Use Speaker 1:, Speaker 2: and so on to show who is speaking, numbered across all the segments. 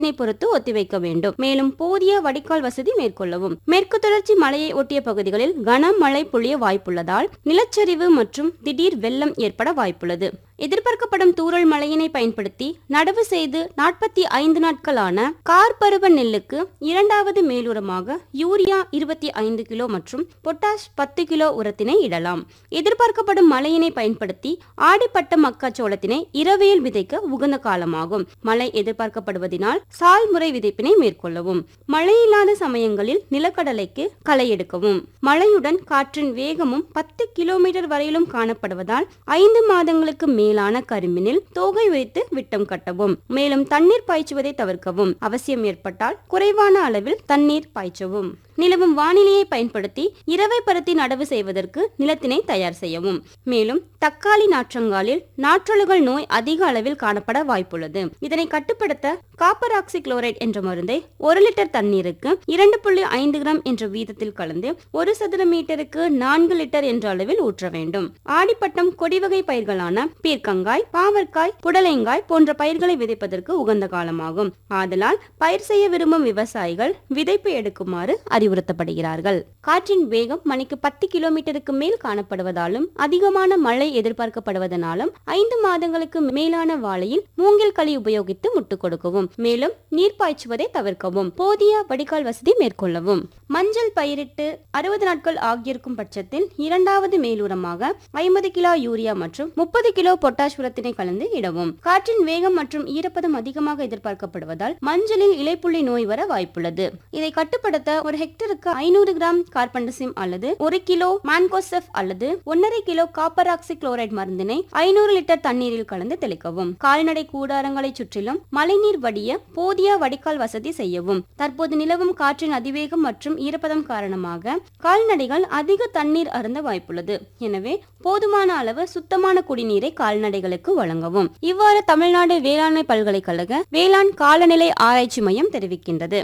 Speaker 1: இதனை பொறுத்து ஒத்திவைக்க வேண்டும் மேலும் போதிய வடிகால் வசதி மேற்கொள்ளவும் மேற்கு தொடர்ச்சி மலையை ஒட்டிய பகுதிகளில் கனமழை பொழிய வாய்ப்புள்ளதால் நிலச்சரிவு மற்றும் திடீர் வெள்ளம் ஏற்பட வாய்ப்புள்ளது எதிர்பார்க்கப்படும் தூறல் மழையினை பயன்படுத்தி நடவு செய்து நாற்பத்தி ஐந்து நாட்களான கார்பருவ நெல்லுக்கு இரண்டாவது மேலுரமாக யூரியா இருபத்தி ஐந்து கிலோ மற்றும் பொட்டாஷ் பத்து கிலோ உரத்தினை இடலாம் எதிர்பார்க்கப்படும் மழையினை பயன்படுத்தி ஆடிப்பட்ட மக்காச்சோளத்தினை இரவையில் விதைக்க உகந்த காலமாகும் மழை எதிர்பார்க்கப்படுவதினால் சால் முறை விதைப்பினை மேற்கொள்ளவும் மழை இல்லாத சமயங்களில் நிலக்கடலைக்கு களை எடுக்கவும் மழையுடன் காற்றின் வேகமும் பத்து கிலோமீட்டர் வரையிலும் காணப்படுவதால் ஐந்து மாதங்களுக்கு மேலான கரும்பினில் தோகை வைத்து விட்டம் கட்டவும் மேலும் தண்ணீர் பாய்ச்சுவதை தவிர்க்கவும் அவசியம் ஏற்பட்டால் குறைவான அளவில் தண்ணீர் பாய்ச்சவும் நிலவும் வானிலையை பயன்படுத்தி இரவை பருத்தி நடவு செய்வதற்கு நிலத்தினை தயார் செய்யவும் மேலும் தக்காளி நாற்றங்காலில் நாற்றொழுகல் நோய் அதிக அளவில் காணப்பட வாய்ப்புள்ளது இதனை கட்டுப்படுத்த காப்பர் ஆக்சி குளோரைட் என்ற மருந்தை ஒரு லிட்டர் தண்ணீருக்கு இரண்டு புள்ளி ஐந்து கிராம் என்ற வீதத்தில் கலந்து ஒரு சதுர மீட்டருக்கு நான்கு லிட்டர் என்ற அளவில் ஊற்ற வேண்டும் ஆடிப்பட்டம் கொடிவகை பயிர்களான பீர்க்கங்காய் பாவற்காய் புடலைங்காய் போன்ற பயிர்களை விதைப்பதற்கு உகந்த காலமாகும் ஆதலால் பயிர் செய்ய விரும்பும் விவசாயிகள் விதைப்பு எடுக்குமாறு அறிவுறுத்தப்படுகிறார்கள் காற்றின் வேகம் மணிக்கு பத்து கிலோமீட்டருக்கு மேல் காணப்படுவதாலும் அதிகமான மழை எதிர்பார்க்கப்படுவதனாலும் ஐந்து மாதங்களுக்கு மேலான வாழையில் மூங்கில் களி உபயோகித்து முட்டு கொடுக்கவும் மேலும் நீர் பாய்ச்சுவதை தவிர்க்கவும் போதிய வடிகால் வசதி மேற்கொள்ளவும் மஞ்சள் பயிரிட்டு அறுபது நாட்கள் ஆகியிருக்கும் பட்சத்தில் இரண்டாவது மேலுரமாக ஐம்பது கிலோ யூரியா மற்றும் முப்பது கிலோ பொட்டாஷ் உரத்தினை கலந்து இடவும் காற்றின் வேகம் மற்றும் ஈரப்பதம் அதிகமாக எதிர்பார்க்கப்படுவதால் மஞ்சளில் இலைப்புள்ளி நோய் வர வாய்ப்புள்ளது இதை கட்டுப்படுத்த ஒரு ஹெக்டருக்கு ஐநூறு கிராம் கார்பன்டசிம் அல்லது ஒரு கிலோ மான்கோசெஃப் அல்லது ஒன்னரை கிலோ காப்பர் ஆக்சி குளோரைட் மருந்தினை ஐநூறு லிட்டர் தண்ணீரில் கலந்து தெளிக்கவும் கால்நடை கூடாரங்களை சுற்றிலும் மழைநீர் வடிய போதிய வடிகால் வசதி செய்யவும் தற்போது நிலவும் காற்றின் அதிவேகம் மற்றும் ஈரப்பதம் காரணமாக கால்நடைகள் அதிக தண்ணீர் அருந்த வாய்ப்புள்ளது எனவே போதுமான அளவு சுத்தமான குடிநீரை கால்நடைகளுக்கு வழங்கவும் இவ்வாறு தமிழ்நாடு வேளாண்மை பல்கலைக்கழக வேளாண் காலநிலை ஆராய்ச்சி மையம் தெரிவிக்கின்றது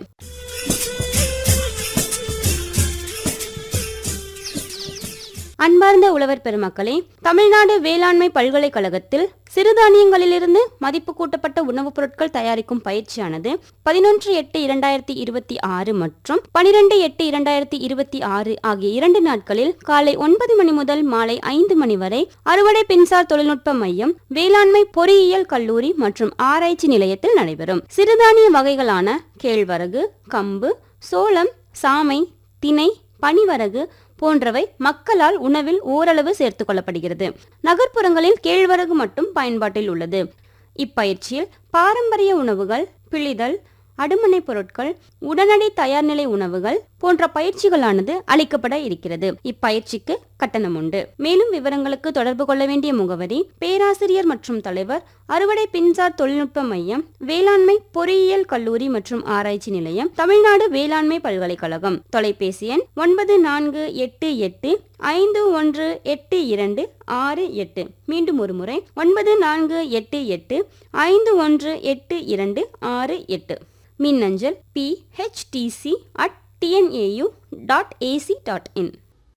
Speaker 1: அன்பார்ந்த உழவர் பெருமக்களே தமிழ்நாடு வேளாண்மை பல்கலைக்கழகத்தில் சிறுதானியங்களிலிருந்து மதிப்பு கூட்டப்பட்ட உணவுப் பொருட்கள் தயாரிக்கும் பயிற்சியானது பதினொன்று எட்டு இரண்டாயிரத்தி இருபத்தி ஆறு மற்றும் பனிரெண்டு எட்டு இரண்டாயிரத்தி இருபத்தி ஆறு ஆகிய இரண்டு நாட்களில் காலை ஒன்பது மணி முதல் மாலை ஐந்து மணி வரை அறுவடை மின்சார் தொழில்நுட்ப மையம் வேளாண்மை பொறியியல் கல்லூரி மற்றும் ஆராய்ச்சி நிலையத்தில் நடைபெறும் சிறுதானிய வகைகளான கேழ்வரகு கம்பு சோளம் சாமை திணை பனிவரகு போன்றவை மக்களால் உணவில் ஓரளவு சேர்த்துக் கொள்ளப்படுகிறது நகர்ப்புறங்களில் கேழ்வரகு மட்டும் பயன்பாட்டில் உள்ளது இப்பயிற்சியில் பாரம்பரிய உணவுகள் பிழிதல் அடுமனை பொருட்கள் உடனடி தயார்நிலை உணவுகள் போன்ற பயிற்சிகளானது அளிக்கப்பட இருக்கிறது இப்பயிற்சிக்கு கட்டணம் உண்டு மேலும் விவரங்களுக்கு தொடர்பு கொள்ள வேண்டிய முகவரி பேராசிரியர் மற்றும் தலைவர் அறுவடை பின்சார் தொழில்நுட்ப மையம் வேளாண்மை பொறியியல் கல்லூரி மற்றும் ஆராய்ச்சி நிலையம் தமிழ்நாடு வேளாண்மை பல்கலைக்கழகம் தொலைபேசி எண் ஒன்பது நான்கு எட்டு எட்டு ஐந்து ஒன்று எட்டு இரண்டு ஆறு எட்டு மீண்டும் ஒரு முறை ஒன்பது நான்கு எட்டு எட்டு ஐந்து ஒன்று எட்டு இரண்டு ஆறு எட்டு மின்னஞ்சல் P H T C at T N A U dot A C dot in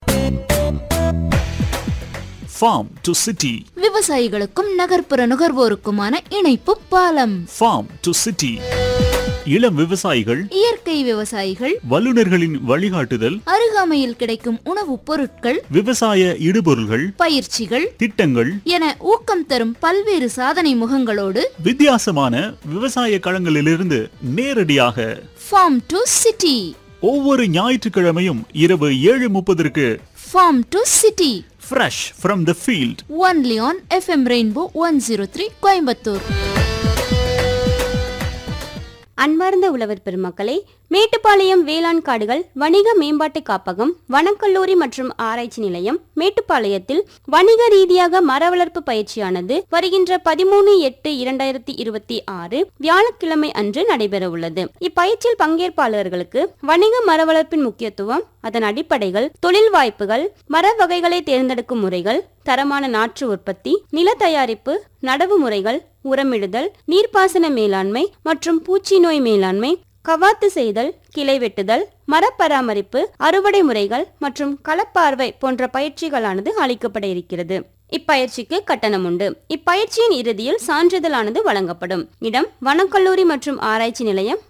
Speaker 2: farm to city
Speaker 3: விவசாயிகளுக்கும் நகர்ப்புற நுகர்வோருக்குமான இணைப்பு பாலம்
Speaker 2: farm to city இளம் விவசாயிகள்
Speaker 3: இயற்கை விவசாயிகள்
Speaker 2: வல்லுநர்களின் வழிகாட்டுதல்
Speaker 3: அருகாமையில் கிடைக்கும் உணவுப் பொருட்கள்
Speaker 2: விவசாய இடுபொருள்கள்
Speaker 3: பயிற்சிகள்
Speaker 2: திட்டங்கள்
Speaker 3: என ஊக்கம் தரும் பல்வேறு சாதனை முகங்களோடு
Speaker 2: வித்தியாசமான விவசாய களங்களிலிருந்து நேரடியாக
Speaker 3: ஃபார்ம் டு சிட்டி
Speaker 2: ஒவ்வொரு ஞாயிற்றுக்கிழமையும் இரவு ஏழு முப்பதற்கு
Speaker 3: farm to city
Speaker 2: fresh from the field
Speaker 3: only on F M rainbow one zero three Coimbatore
Speaker 1: அன்பார்ந்த உழவர் பெருமக்களே மேட்டுப்பாளையம் வேளாண் காடுகள் வணிக மேம்பாட்டு காப்பகம் வனக்கல்லூரி மற்றும் ஆராய்ச்சி நிலையம் மேட்டுப்பாளையத்தில் வணிக ரீதியாக மர வளர்ப்பு பயிற்சியானது வருகின்ற பதிமூணு எட்டு இரண்டாயிரத்தி இருபத்தி ஆறு வியாழக்கிழமை அன்று நடைபெற உள்ளது இப்பயிற்சியில் பங்கேற்பாளர்களுக்கு வணிக மர வளர்ப்பின் முக்கியத்துவம் அதன் அடிப்படைகள் தொழில் வாய்ப்புகள் மர வகைகளை தேர்ந்தெடுக்கும் முறைகள் தரமான நாற்று உற்பத்தி நில தயாரிப்பு நடவு முறைகள் உரமிடுதல் நீர்ப்பாசன மேலாண்மை மற்றும் பூச்சி நோய் மேலாண்மை கவாத்து செய்தல் கிளை வெட்டுதல் மரப்பராமரிப்பு அறுவடை முறைகள் மற்றும் களப்பார்வை போன்ற பயிற்சிகளானது அளிக்கப்பட இருக்கிறது இப்பயிற்சிக்கு கட்டணம் உண்டு இப்பயிற்சியின் இறுதியில் சான்றிதழானது வழங்கப்படும் இடம் வனக்கல்லூரி மற்றும் ஆராய்ச்சி நிலையம்